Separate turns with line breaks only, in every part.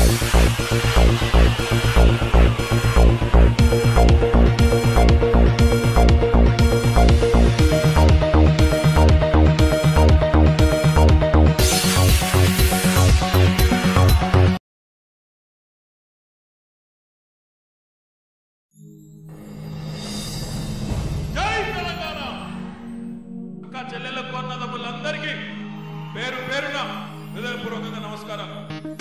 జై తెలంగాణ అక్క చెల్లెళ్ళకు అన్నదమ్ములందరికీ పేరు పేరున హృదయపూర్వకంగా నమస్కారం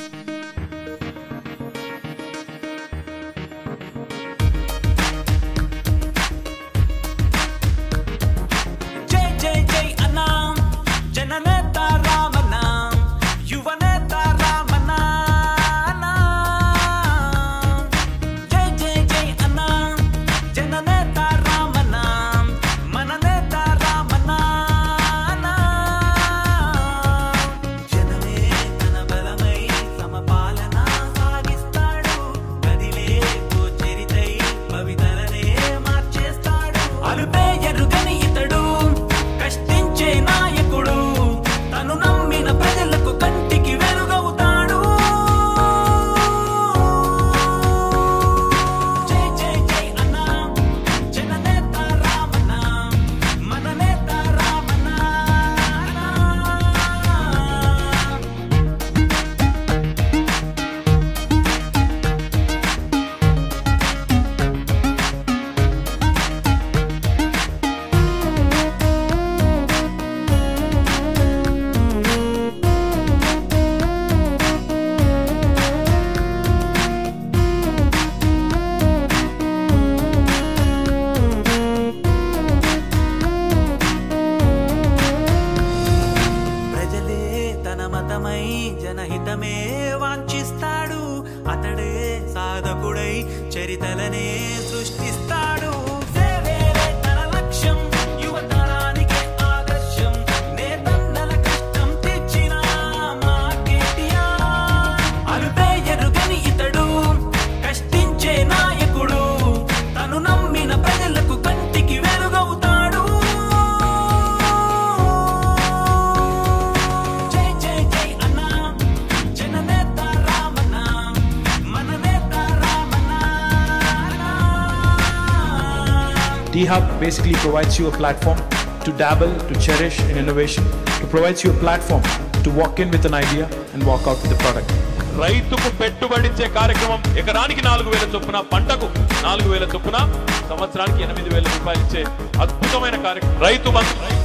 జై జై జై అన్నా జననేత రామన్న యువనేత రామన్న అన్నా. జై జై జై అన్నా జననేత రామన్న మన నేత రామన్న అన్నా. జనమే తన బలమై సమపాలన సాగిస్తాడు కదిలే చరితై భవితలనే మార్చేస్తాడు అలుపే ఎరుగని ఇతడు కష్టించే నాయకుడు తను నమ్మిన ప్రజలకు కంటికి వెలుగవుతాడు జై జై జై అన్నా జననేత రామన్న మన నేత రామన్న ప్రజలే తన మతమై జనహితమే వాంఛిస్తాడు అతడే సాధకుడై చరితలనే సృష్టిస్తాడు సేవేరే తన లక్ష్యం యువతరానికి ఆదర్శం నేతన్నల కష్టం తెచ్చిన మా కేటీఆర్ అలుపే ఎరుగని ఇతడు కష్టించే నాయకుడు తను నమ్మిన ప్రజలకు కంటికి వెలుగవుతాడు జై జై జై అన్నా జననేత రామన్న మన నేత Ramanna
T-Hub basically provides you a platform to dabble, to cherish in innovation, to provides you a platform to walk in with an idea and walk out with a product.
రైతుకు పెట్టుబడిచ్చే కార్యక్రమం ఎకరానికి నాలుగు వేల చొప్పున పంటకు నాలుగు వేల చొప్పున సంవత్సరానికి ఎనిమిది వేల రూపాయలు ఇచ్చే అద్భుతమైన కార్యక్రమం రైతు బంధు